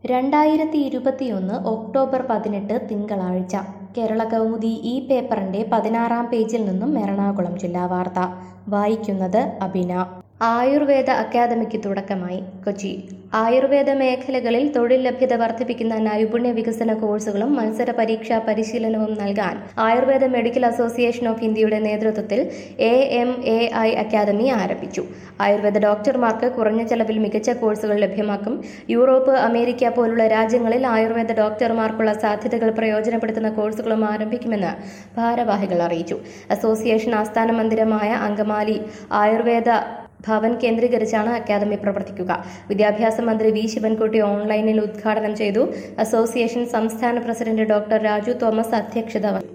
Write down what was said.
രണ്ടായിരത്തി ഇരുപത്തിയൊന്ന് ഒക്ടോബർ പതിനെട്ട് തിങ്കളാഴ്ച കേരള കൗമുദി ഈ പേപ്പറിന്റെ പതിനാറാം പേജിൽ നിന്നും എറണാകുളം ജില്ലാ വാർത്ത വായിക്കുന്നത് അബിന ആയുർവേദ അക്കാദമിക്ക് തുടക്കമായി കൊച്ചി ആയുർവേദ മേഖലകളിൽ തൊഴിൽ ലഭ്യത വർദ്ധിപ്പിക്കുന്ന നൈപുണ്യ വികസന കോഴ്സുകളും മത്സര പരീക്ഷാ പരിശീലനവും നൽകാൻ ആയുർവേദ മെഡിക്കൽ അസോസിയേഷൻ ഓഫ് ഇന്ത്യയുടെ നേതൃത്വത്തിൽ A M A I academy ആരംഭിച്ചു ആയുർവേദ ഡോക്ടർമാർക്ക് കുറഞ്ഞ ചെലവിൽ മികച്ച കോഴ്സുകൾ ലഭ്യമാക്കും യൂറോപ്പ് അമേരിക്ക പോലുള്ള രാജ്യങ്ങളിൽ ആയുർവേദ ഡോക്ടർമാർക്കുള്ള സാധ്യതകൾ പ്രയോജനപ്പെടുത്തുന്ന കോഴ്സുകളും ആരംഭിക്കുമെന്ന് ഭാരവാഹികൾ അറിയിച്ചു അസോസിയേഷൻ ആസ്ഥാന മന്ദിരമായ അങ്കമാലി ആയുർവേദ ഭവൻ കേന്ദ്രീകരിച്ചാണ് അക്കാദമി പ്രവർത്തിക്കുക വിദ്യാഭ്യാസ മന്ത്രി വി ശിവൻകുട്ടി ഓൺലൈനിൽ ഉദ്ഘാടനം ചെയ്തു അസോസിയേഷൻ സംസ്ഥാന പ്രസിഡന്റ് ഡോക്ടർ രാജു തോമസ് അധ്യക്ഷത വഹിച്ചു